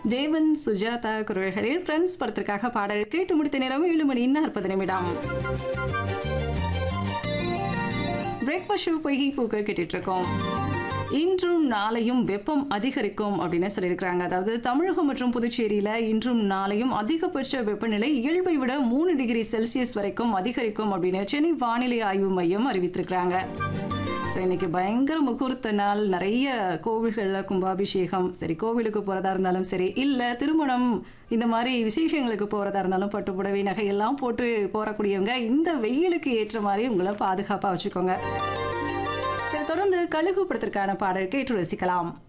தேவன் சுஜாதா குரல்களில் ஃப்ரெண்ட்ஸ் படத்திற்காக பாடல் கேட்டு முடித்த நேரம் ஏழு மணி நாற்பது நிமிடம் பிரேக்ஃபாஸ்ட் ஷோ பொய்கை பூக்கள் கேட்டுட்டு இருக்கோம் இன்றும் நாளையும் வெப்பம் அதிகரிக்கும் அப்படின்னு சொல்லியிருக்கிறாங்க அதாவது தமிழகம் மற்றும் புதுச்சேரியில இன்றும் நாளையும் அதிகபட்ச வெப்பநிலை இயல்பை விட மூணு டிகிரி செல்சியஸ் வரைக்கும் அதிகரிக்கும் அப்படின்னு சென்னை வானிலை ஆய்வு மையம் அறிவித்திருக்கிறாங்க ஸோ இன்னைக்கு பயங்கர முகூர்த்த நாள் நிறைய கோவில்களில் கும்பாபிஷேகம் சரி கோவிலுக்கு போகிறதா இருந்தாலும் சரி இல்லை திருமணம் இந்த மாதிரி விசேஷங்களுக்கு போகிறதா இருந்தாலும் பட்டு புடவை நகையெல்லாம் போட்டு போறக்கூடியவங்க இந்த வெயிலுக்கு ஏற்ற மாதிரி உங்களை பாதுகாப்பாக வச்சுக்கோங்க சரி, தொடர்ந்து கழுகு படத்திற்கான பாடல் கேட்டு ரசிக்கலாம்